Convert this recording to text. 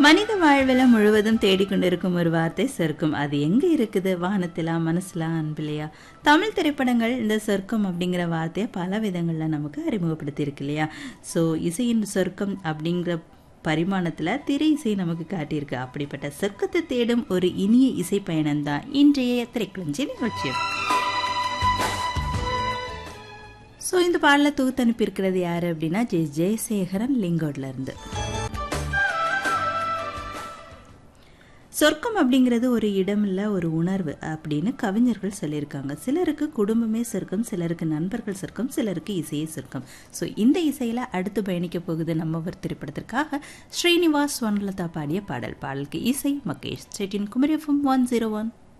மனித வாழ்வில் முழுவதும் தேடிக்கொண்டிருக்கும் ஒரு வார்த்தை சொர்க்கம் அது எங்க இருக்குது வானத்திலா மனசுலா அன்பிலையா தமிழ் திரைப்படங்கள் இந்த சொர்க்கம் அப்படிங்கிற வார்த்தையை பல விதங்களில் நமக்கு அறிமுகப்படுத்தி இருக்கு இல்லையா ஸோ இசையின் சொர்க்கம் அப்படிங்கிற பரிமாணத்தில் திரை இசை நமக்கு காட்டியிருக்கு அப்படிப்பட்ட சொர்க்கத்தை தேடும் ஒரு இனிய இசை பயணம்தான் இன்றைய திரைக்குளஞ்சி நிகழ்ச்சி ஸோ இந்த பாடலை தொகுத்து அனுப்பியிருக்கிறது யார் அப்படின்னா ஜெய ஜெயசேகரன் லிங்கோட்ல இருந்து சொர்க்கம் அப்படிங்கிறது ஒரு இடம் இல்லை ஒரு உணர்வு அப்படின்னு கவிஞர்கள் சொல்லியிருக்காங்க சிலருக்கு குடும்பமே சொர்க்கம் சிலருக்கு நண்பர்கள் சொர்க்கம் சிலருக்கு இசையே சொர்க்கம் ஸோ இந்த இசையில் அடுத்து பயணிக்க போகுது நம்ம ஒரு திரைப்படத்திற்காக ஸ்ரீனிவாஸ் ஸ்வர்ணலதா பாடிய பாடல் பாடலுக்கு இசை மகேஷ் செட்டின் Kumari FM one zero one